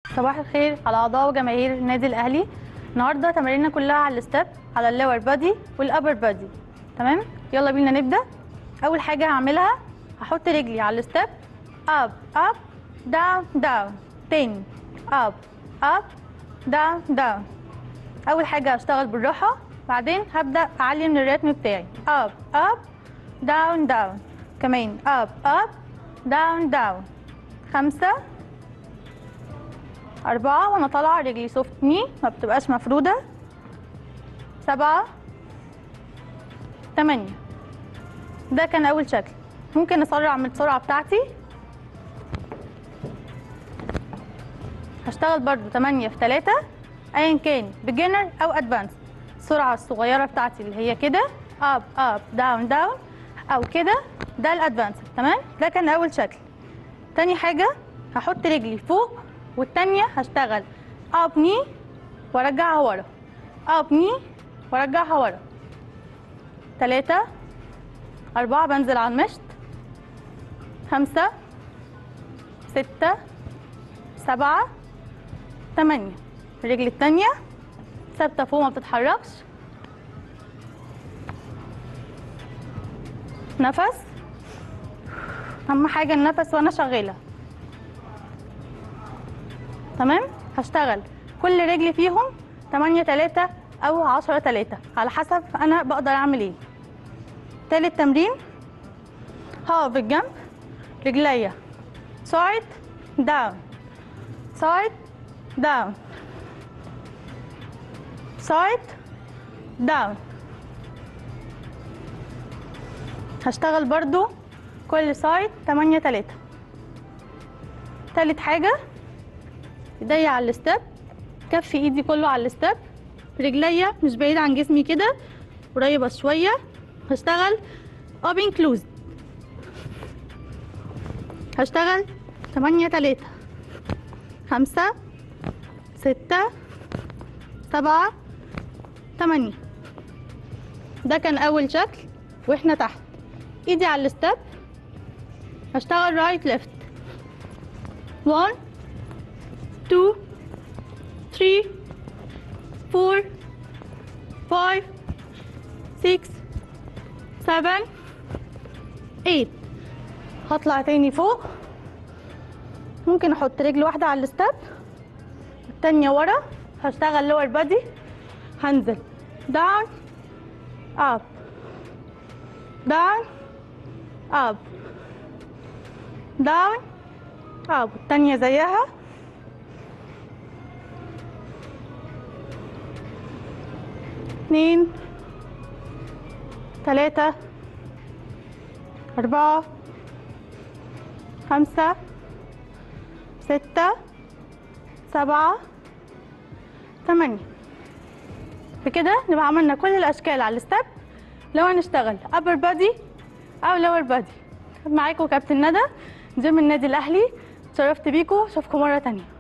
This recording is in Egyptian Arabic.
صباح الخير على اعضاء وجماهير النادي الاهلي النهارده تماريننا كلها على الستep على اللور بادي والابر بادي تمام يلا بينا نبدا اول حاجه هعملها هحط رجلي على الستep اب اب داون داون تاني اب اب داون داون اول حاجه هشتغل بالراحه بعدين هبدا اعلي من الريتم بتاعي اب اب داون داون كمان اب اب داون داون خمسة أربعة وأنا طالعة رجلي سوفت ني ما بتبقاش مفرودة سبعة تمانية ده كان أول شكل ممكن أسرع من السرعة بتاعتي هشتغل برضو تمانية في تلاتة أيا كان بيجنر أو أدفانس السرعة الصغيرة بتاعتي اللي هي كده أب أب داون داون أو كده ده الأدفانس تمام ده كان أول شكل تاني حاجة هحط رجلي فوق والتانية هشتغل اب ني وارجعها ورا اب ني وارجعها ورا تلاتة أربعة بنزل على المشط خمسة ستة سبعة تمانية الرجل التانية ثابتة فوق ما بتتحركش نفس اهم حاجه النفس وانا شغاله تمام هشتغل كل رجل فيهم 8 3 او 10 3 على حسب انا بقدر اعمل ايه تالت تمرين هقف الجنب رجليا سايد داون سايد داون سايد داون هشتغل برضو كل سايد 8 3 تالت حاجة ايديا على الستep كف ايدي كله على الستep رجليا مش بعيد عن جسمي كده قريبة شوية هشتغل open closed هشتغل 8 3 5 6 7 8 ده كان أول شكل واحنا تحت ايدي على الستep هشتغل رايت ليفت 1 2 3 4 5 6 7 8 هطلع تاني فوق ممكن احط رجل واحدة على الستep التانية ورا هشتغل لور بادي هنزل down up down up down up التانية زيها اتنين تلاتة أربعة خمسة ستة سبعة تمانية بكده نبقى عملنا كل الأشكال على الستep لو هنشتغل upper body أو lower body معاكم كابتن ندى جيم النادي الأهلي اتشرفت بيكم اشوفكم مرة تانية